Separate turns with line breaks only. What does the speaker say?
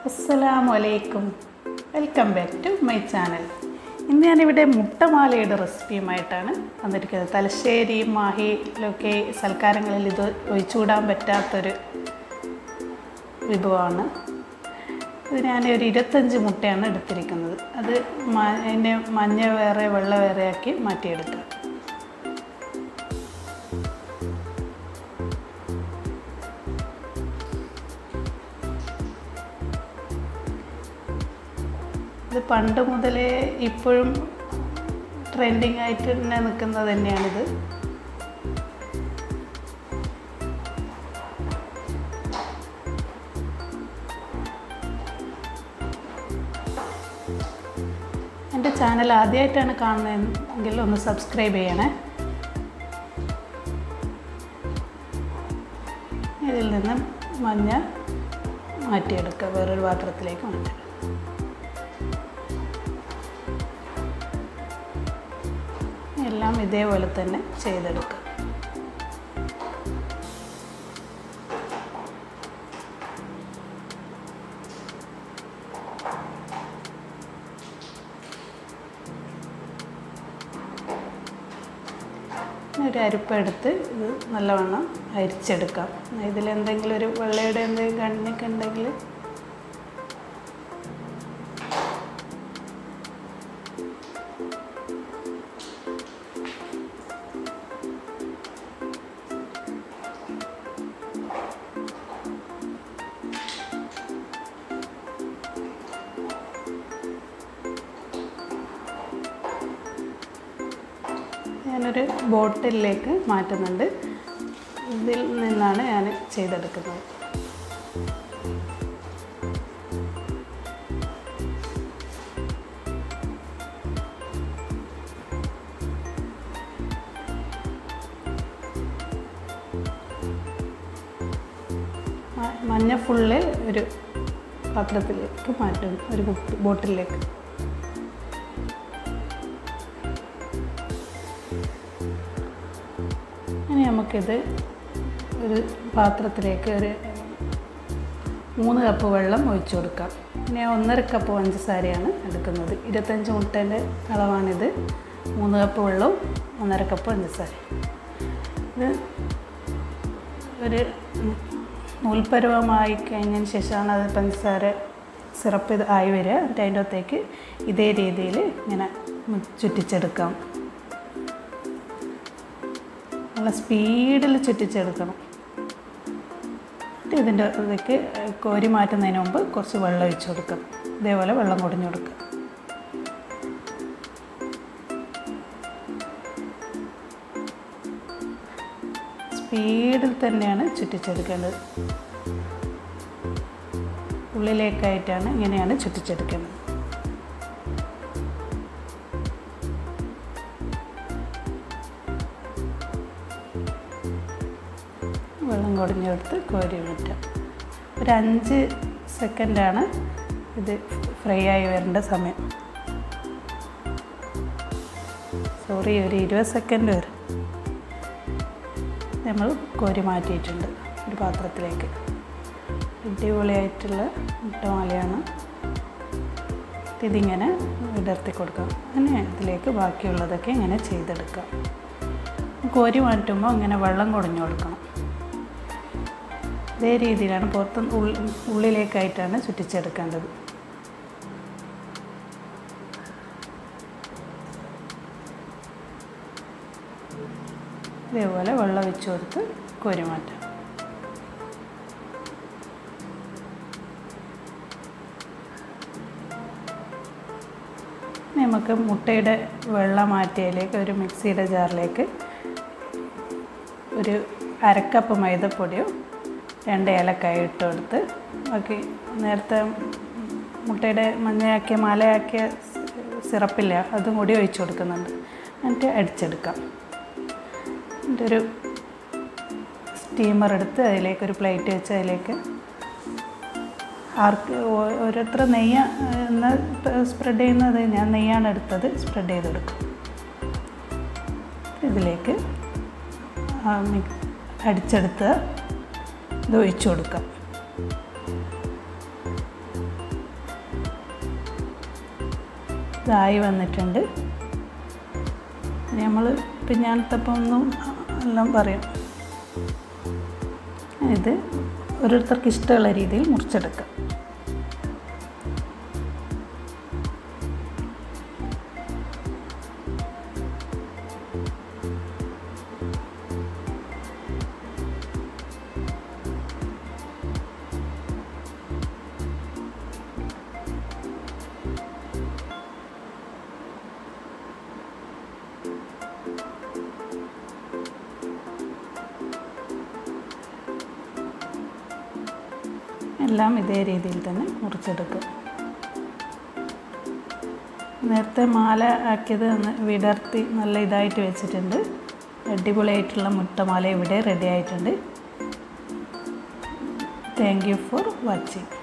അസ്സലാമു അലൈക്കും welcome back to my channel ഇന്ന് ഞാനിവിടെ മുട്ടമാലയുടെ റെസിപ്പിയുമായിട്ടാണ് വന്നിരിക്കുന്നത് തലശ്ശേരി മാഹിയിലൊക്കെ സൽക്കാരങ്ങളിൽ ഇത് ഒഴിച്ചുകൂടാൻ പറ്റാത്തൊരു വിഭവമാണ് ഇത് ഞാൻ ഒരു ഇരുപത്തഞ്ച് മുട്ടയാണ് എടുത്തിരിക്കുന്നത് അത് മ- അതിൻ്റെ മഞ്ഞ വേറെ വെള്ള വേറെ ആക്കി മാറ്റിയെടുക്കുക ഇത് പണ്ട് മുതലേ ഇപ്പോഴും ട്രെൻഡിങ് ആയിട്ട് തന്നെ നിൽക്കുന്നത് തന്നെയാണിത് എൻ്റെ ചാനൽ ആദ്യമായിട്ടാണ് കാണുന്നതെങ്കിൽ ഒന്ന് സബ്സ്ക്രൈബ് ചെയ്യണേ ഇതിൽ നിന്ന് മഞ്ഞ മാറ്റിയെടുക്കുക വേറൊരു പാത്രത്തിലേക്ക് മാറ്റുക എല്ലാം ഇതേപോലെ തന്നെ ചെയ്തെടുക്കുക ഒരു അരിപ്പെടുത്ത് ഇത് നല്ലവണ്ണം അരിച്ചെടുക്കാം ഇതിലെന്തെങ്കിലും ഒരു വെള്ളയുടെ എന്തെങ്കിലും കണ്ണിക്ക് ഉണ്ടെങ്കിൽ ഞാനൊരു ബോട്ടിലേക്ക് മാറ്റുന്നുണ്ട് ഇതിൽ നിന്നാണ് ഞാൻ ചെയ്തെടുക്കുന്നത് മ- മഞ്ഞ ഫുള്ള് ഒരു പാത്രത്തിലേക്ക് മാറ്റും ഒരു കുപ്പി- ബോട്ടിലേക്ക് ഇനി നമുക്കിത് ഒരു പാത്രത്തിലേക്ക് ഒരു മൂന്ന് കപ്പ് വെള്ളം ഒഴിച്ചു കൊടുക്കാം പിന്നെ ഒന്നര കപ്പ് പഞ്ചസാരയാണ് എടുക്കുന്നത് ഇരുപത്തഞ്ച് മുട്ടേൻ്റെ അളവാണിത് മൂന്ന് കപ്പ് വെള്ളവും ഒന്നര കപ്പ് പഞ്ചസാര ഇത് ഒരു നൂൽപ്പരുവമായി കഴിഞ്ഞതിന് ശേഷമാണ് അത് പഞ്ചസാര സിറപ്പ് ഇത് ആയി വരിക എന്നിട്ട് അതിൻ്റെ അകത്തേക്ക് ഇതേ രീതിയിൽ ഇങ്ങനെ മു- ചുറ്റിച്ചെടുക്കാം നല്ല സ്പീഡിൽ ചുറ്റിച്ചെടുക്കണം എന്നിട്ട് ഇതിൻ്റെ ഇതിലേക്ക് കോരി മാറ്റുന്നതിന് മുമ്പ് കുറച്ച് വെള്ളം ഒഴിച്ച് കൊടുക്കണം ഇതേപോലെ വെള്ളം കുടിഞ്ഞു കൊടുക്കുക സ്പീഡിൽ തന്നെയാണ് ചുറ്റിച്ചെടുക്കേണ്ടത് ഉള്ളിലേക്കായിട്ടാണ് ഇങ്ങനെയാണ് ചുറ്റിച്ചെടുക്കേണ്ടത് വെള്ളം കുടഞ്ഞെടുത്ത് കോരി മാറ്റാം ഒരു അഞ്ച് സെക്കൻഡാണ് ഇത് ഫ്രൈ ആയി വരേണ്ട സമയം സോറി ഒരു ഇരുപത് സെക്കൻഡ് വരും നമ്മൾ കോരി മാറ്റിയിട്ടുണ്ട് ഒരു പാത്രത്തിലേക്ക് അടിപൊളിയായിട്ടുള്ള മുട്ടമാലയാണ് ഇതിങ്ങനെ വിടർത്തി കൊടുക്കാം അങ്ങനെ ഇതിലേക്ക് ബാക്കിയുള്ളതൊക്കെ ഇങ്ങനെ ചെയ്തെടുക്കാം കോരി മാറ്റുമ്പോൾ ഇങ്ങനെ വെള്ളം കുടഞ്ഞു കൊടുക്കണം ഇതേ രീതിയിലാണ് പുറത്ത് ഉള്ളി ഉള്ളിലേക്കായിട്ടാണ് ചുറ്റിച്ചെടുക്കേണ്ടത് ഇതേപോലെ വെള്ളം വെച്ച് കൊടുത്ത് കോരി മാറ്റാം ഇനി നമുക്ക് മുട്ടയുടെ വെള്ളം മാറ്റിയതിലേക്ക് ഒരു മിക്സിയുടെ ജാറിലേക്ക് ഒരു അരക്കപ്പ് മൈദപ്പൊടിയോ രണ്ട് ഏലക്കായ ഇട്ട് കൊടുത്ത് ബാക്കി നേരത്തെ മുട്ടയുടെ മഞ്ഞയാക്കിയ മാലയാക്കിയ സിറപ്പില്ല അതും കൂടി ഒഴിച്ചു കൊടുക്കുന്നുണ്ട് എന്നിട്ട് അടിച്ചെടുക്കാം എന്നിട്ട് ഒരു സ്റ്റീമർ എടുത്ത് അതിലേക്ക് ഒരു പ്ലേറ്റ് വെച്ച് അതിലേക്ക് ആർക്ക് ഓ- ഓരോരുത്തർ നെയ്യ് എന്ന് സ്പ്രെഡ് ചെയ്യുന്നത് ഞാൻ നെയ്യാണ് എടുത്തത് സ്പ്രെഡ് ചെയ്ത് കൊടുക്കും ഇതിലേക്ക് ആ മിക്സ് അടിച്ചെടുത്ത് ഇത് ഒഴിച്ചു കൊടുക്കാം ഇതായി വന്നിട്ടുണ്ട് നമ്മൾ പിഞ്ഞാണത്തപ്പം ഒന്നും എല്ലാം പറയും ഇത് ഓരോരുത്തർക്ക് ഇഷ്ടമുള്ള രീതിയിൽ മുറിച്ചെടുക്കാം എല്ലാം ഇതേ രീതിയിൽ തന്നെ മുറിച്ചെടുക്കുക നേരത്തെ മാല ആക്കിയത് ഒന്ന് വിടർത്തി നല്ല ഇതായിട്ട് വെച്ചിട്ടുണ്ട് അടിപൊളിയായിട്ടുള്ള മുട്ടമാല ഇവിടെ റെഡി ആയിട്ടുണ്ട് താങ്ക് യു ഫോർ വാച്ചിങ്